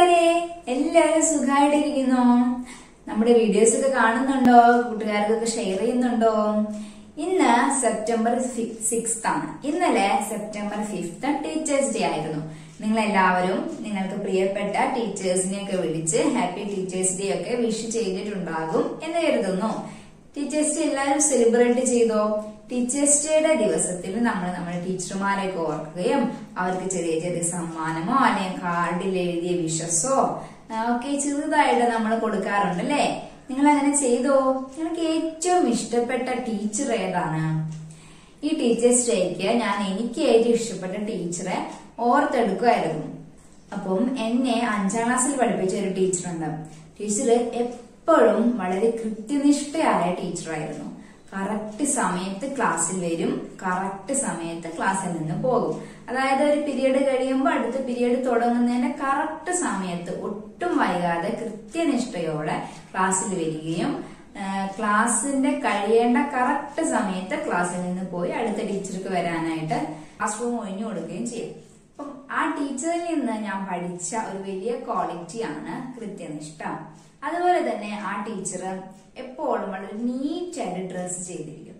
കൂട്ടുകാരെ എല്ലാവരും സുഖമായിട്ടിരിക്കുന്നോ നമ്മുടെ വീഡിയോസ് ഒക്കെ കാണുന്നുണ്ടോ കൂട്ടുകാർക്കൊക്കെ ഷെയർ ചെയ്യുന്നുണ്ടോ ഇന്ന് സെപ്റ്റംബർ സിക്സ് ആണ് ഇന്നലെ സെപ്റ്റംബർ ഫിഫ്ത്ത് ടീച്ചേഴ്സ് ഡേ ആയിരുന്നു നിങ്ങൾ എല്ലാവരും നിങ്ങൾക്ക് പ്രിയപ്പെട്ട ടീച്ചേഴ്സിനെ ഒക്കെ വിളിച്ച് ഹാപ്പി ടീച്ചേഴ്സ് ഡേ ഒക്കെ വിഷ് ചെയ്തിട്ടുണ്ടാകും എന്ന് കരുതുന്നു ടീച്ചേഴ്സ് ഡേ എല്ലാവരും സെലിബ്രേറ്റ് ചെയ്തോ ടീച്ചേഴ്സ് ഡേയുടെ ദിവസത്തിൽ നമ്മൾ നമ്മുടെ ടീച്ചർമാരെയൊക്കെ ഓർക്കുകയും അവർക്ക് ചെറിയ ചെറിയ സമ്മാനമോ അല്ലെങ്കിൽ കാർഡിൽ എഴുതിയ വിഷസോ ഒക്കെ ചെറുതായിട്ട് നമ്മൾ കൊടുക്കാറുണ്ട് അല്ലേ നിങ്ങൾ അങ്ങനെ ചെയ്തോ നിങ്ങൾക്ക് ഏറ്റവും ഇഷ്ടപ്പെട്ട ടീച്ചർ ഏതാണ് ഈ ടീച്ചേഴ്സ് ഡേക്ക് ഞാൻ എനിക്ക് ഏറ്റവും ഇഷ്ടപ്പെട്ട ടീച്ചറെ ഓർത്തെടുക്കുമായിരുന്നു അപ്പം എന്നെ അഞ്ചാം ക്ലാസ്സിൽ പഠിപ്പിച്ച ഒരു ടീച്ചറുണ്ട് ടീച്ചർ എപ്പോഴും വളരെ കൃത്യനിഷ്ഠയായ ടീച്ചറായിരുന്നു കറക്റ്റ് സമയത്ത് ക്ലാസ്സിൽ വരും കറക്റ്റ് സമയത്ത് ക്ലാസ്സിൽ നിന്ന് പോകും അതായത് ഒരു പീരീഡ് കഴിയുമ്പോൾ അടുത്ത പീരീഡ് തുടങ്ങുന്നതിന്റെ കറക്റ്റ് സമയത്ത് ഒട്ടും വൈകാതെ കൃത്യനിഷ്ഠയോടെ ക്ലാസ്സിൽ വരികയും ക്ലാസ്സിന്റെ കഴിയേണ്ട കറക്റ്റ് സമയത്ത് ക്ലാസ്സിൽ നിന്ന് പോയി അടുത്ത ടീച്ചർക്ക് വരാനായിട്ട് ക്ലാസ് റൂം ഒഴിഞ്ഞു കൊടുക്കുകയും ചെയ്യും അപ്പം ആ ടീച്ചറിൽ നിന്ന് ഞാൻ പഠിച്ച ഒരു വലിയ ക്വാളിറ്റിയാണ് കൃത്യനിഷ്ഠ അതുപോലെ തന്നെ ആ ടീച്ചർ എപ്പോഴും വളരെ നീറ്റ് ആയിട്ട് ഡ്രസ് ചെയ്തിരിക്കും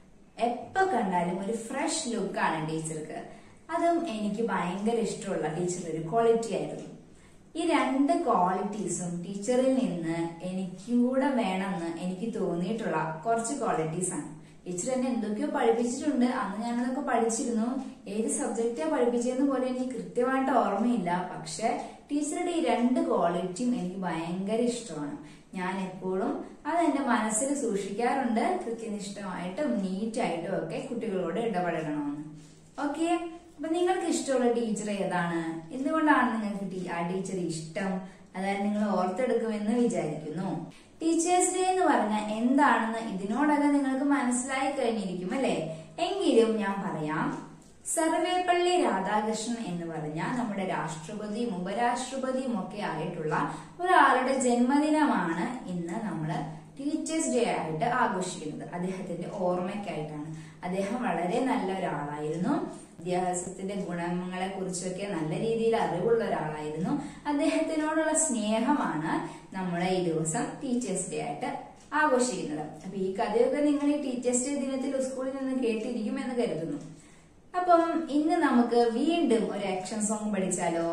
എപ്പോ കണ്ടാലും ഒരു ഫ്രഷ് ലുക്കാണ് ടീച്ചർക്ക് അതും എനിക്ക് ഭയങ്കര ഇഷ്ടമുള്ള ടീച്ചറുടെ ഒരു ക്വാളിറ്റി ആയിരുന്നു ഈ രണ്ട് ക്വാളിറ്റീസും ടീച്ചറിൽ നിന്ന് എനിക്കൂടെ വേണമെന്ന് എനിക്ക് തോന്നിയിട്ടുള്ള കുറച്ച് ക്വാളിറ്റീസ് ആണ് ടീച്ചർ എന്നെ എന്തൊക്കെയോ പഠിപ്പിച്ചിട്ടുണ്ട് അന്ന് ഞാനതൊക്കെ പഠിച്ചിരുന്നു ഏത് സബ്ജക്റ്റാ പഠിപ്പിച്ചതെന്ന് പോലെ എനിക്ക് കൃത്യമായിട്ട് ഓർമ്മയില്ല പക്ഷെ ടീച്ചറുടെ ഈ രണ്ട് ക്വാളിറ്റിയും എനിക്ക് ഭയങ്കര ഇഷ്ടമാണ് ഞാൻ എപ്പോഴും അത് എന്റെ മനസ്സിൽ സൂക്ഷിക്കാറുണ്ട് കൃത്യനിഷ്ഠമായിട്ടും നീറ്റായിട്ടും ഒക്കെ കുട്ടികളോട് ഇടപഴകണമെന്ന് ഓക്കെ അപ്പൊ നിങ്ങൾക്ക് ഇഷ്ടമുള്ള ടീച്ചർ ഏതാണ് എന്തുകൊണ്ടാണ് നിങ്ങൾക്ക് ആ ടീച്ചർ ഇഷ്ടം അതായത് നിങ്ങൾ ഓർത്തെടുക്കുമെന്ന് വിചാരിക്കുന്നു ടീച്ചേഴ്സ് ഡേ എന്ന് പറഞ്ഞാൽ എന്താണെന്ന് ഇതിനോടകം നിങ്ങൾക്ക് മനസ്സിലായി കഴിഞ്ഞിരിക്കും അല്ലെ എങ്കിലും ഞാൻ പറയാം സർവേപ്പള്ളി രാധാകൃഷ്ണൻ എന്ന് പറഞ്ഞ നമ്മുടെ രാഷ്ട്രപതിയും ഉപരാഷ്ട്രപതിയും ഒക്കെ ആയിട്ടുള്ള ഒരാളുടെ ജന്മദിനമാണ് ഇന്ന് നമ്മൾ ടീച്ചേഴ്സ് ഡേ ആയിട്ട് ആഘോഷിക്കുന്നത് അദ്ദേഹത്തിന്റെ ഓർമ്മയ്ക്കായിട്ടാണ് അദ്ദേഹം വളരെ നല്ല ഒരാളായിരുന്നു വിദ്യാഭ്യാസത്തിന്റെ ഗുണങ്ങളെ കുറിച്ചൊക്കെ നല്ല രീതിയിൽ അറിവുള്ള ഒരാളായിരുന്നു അദ്ദേഹത്തിനോടുള്ള സ്നേഹമാണ് നമ്മളെ ഈ ദിവസം ടീച്ചേഴ്സ് ഡേ ആയിട്ട് ആഘോഷിക്കുന്നത് അപ്പൊ ഈ കഥയൊക്കെ നിങ്ങൾ ഈ ടീച്ചേഴ്സ് ഡേ ദിനത്തിൽ സ്കൂളിൽ നിന്ന് കേട്ടിരിക്കും എന്ന് കരുതുന്നു അപ്പം ഇന്ന് നമുക്ക് വീണ്ടും ഒരു ആക്ഷൻ സോങ് പഠിച്ചാലോ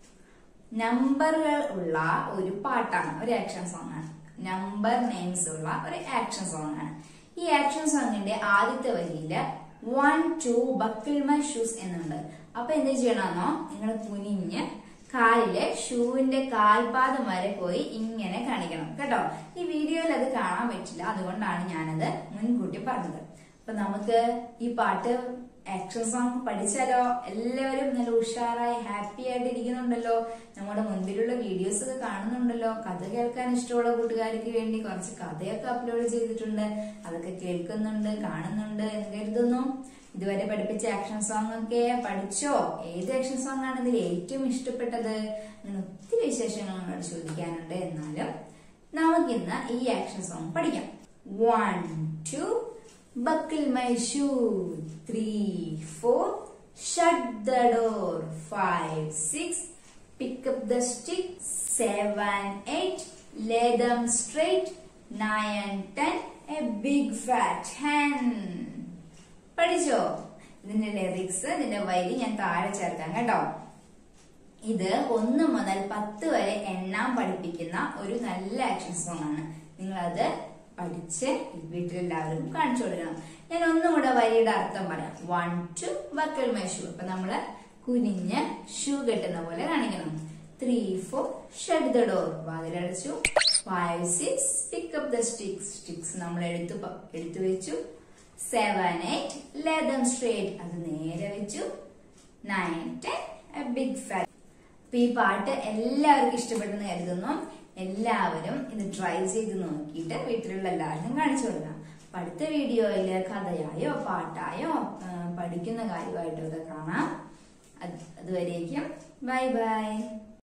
നമ്പറുകൾ ഉള്ള ഒരു പാട്ടാണ് ഒരു ആക്ഷൻ സോങ് ആണ് നമ്പർ നെയിംസ് ഉള്ള ഒരു ആക്ഷൻ സോങ് ആണ് ഈ ആക്ഷൻ സോങ്ങിന്റെ ആദ്യത്തെ വരിയില് one two buckle my shoes എന്നുണ്ട് അപ്പൊ എന്ത് ചെയ്യണമെന്നോ നിങ്ങൾ കുനിഞ്ഞ് കാലിലെ ഷൂവിന്റെ കാൽപാദം വരെ പോയി ഇങ്ങനെ കാണിക്കണം കേട്ടോ ഈ വീഡിയോയിൽ അത് കാണാൻ പറ്റില്ല അതുകൊണ്ടാണ് ഞാനത് മുൻകൂട്ടി പറഞ്ഞത് അപ്പൊ നമുക്ക് ഈ പാട്ട് ആക്ഷൻ സോങ് പഠിച്ചാലോ എല്ലാവരും നല്ല ഉഷാറായി ഹാപ്പി ആയിട്ട് ഇരിക്കുന്നുണ്ടല്ലോ നമ്മുടെ മുൻപിലുള്ള വീഡിയോസ് ഒക്കെ കാണുന്നുണ്ടല്ലോ കഥ കേൾക്കാൻ ഇഷ്ടമുള്ള കൂട്ടുകാർക്ക് വേണ്ടി കുറച്ച് കഥയൊക്കെ അപ്ലോഡ് ചെയ്തിട്ടുണ്ട് അതൊക്കെ കേൾക്കുന്നുണ്ട് കാണുന്നുണ്ട് എന്ന് കരുതുന്നു ഇതുവരെ പഠിപ്പിച്ച ആക്ഷൻ സോങ് ഒക്കെ പഠിച്ചോ ഏത് ആക്ഷൻ സോങ് ആണ് ഇതിൽ ഏറ്റവും ഇഷ്ടപ്പെട്ടത് അങ്ങനെ ഒത്തിരി വിശേഷങ്ങൾ നമ്മളോട് ചോദിക്കാനുണ്ട് എന്നാലും നമുക്കിന്ന് ഈ ആക്ഷൻ സോങ് പഠിക്കാം one two Buckle my shoe. Three, four. Shut the door. Five, six. Pick up the stick. Seven, eight. Lay them straight. Nine, ten. A big fat hen. പഠിച്ചോ ഇതിന്റെ ലിറിക്സ് ഇതിന്റെ വരി ഞാൻ താഴെ ചേർക്കാം കേട്ടോ ഇത് ഒന്ന് മുതൽ പത്ത് വരെ എണ്ണാൻ പഠിപ്പിക്കുന്ന ഒരു നല്ല ആക്ഷൻ സോങ് ആണ് നിങ്ങളത് പഠിച്ച് വീട്ടിലെല്ലാവരും കാണിച്ചു കൊടുക്കണം ഞാൻ ഒന്നും കൂടെ വരിയുടെ അർത്ഥം പറയാം one two buckle my shoe അപ്പൊ നമ്മള് കുനിഞ്ഞ് ഷൂ കെട്ടുന്ന പോലെ കാണിക്കണം three four shut the door വാതിലടച്ചു five six pick up the sticks sticks നമ്മൾ എടുത്തു എടുത്തു വെച്ചു സെവൻ എയ്റ്റ് ലെതം സ്ട്രേറ്റ് അത് നേരെ വെച്ചു നയൻ ടെൻ ബിഗ് ഫാറ്റ് അപ്പൊ ഈ പാട്ട് എല്ലാവർക്കും ഇഷ്ടപ്പെട്ടെന്ന് കരുതുന്നു എല്ലാവരും ഇത് ട്രൈ ചെയ്ത് നോക്കിയിട്ട് വീട്ടിലുള്ള എല്ലാവരും കാണിച്ചു കൊടുക്കണം അപ്പൊ അടുത്ത വീഡിയോയില് കഥയായോ പാട്ടായോ പഠിക്കുന്ന കാര്യമായിട്ടോ ഒക്കെ കാണാം അതുവരേക്കും ബൈ ബൈ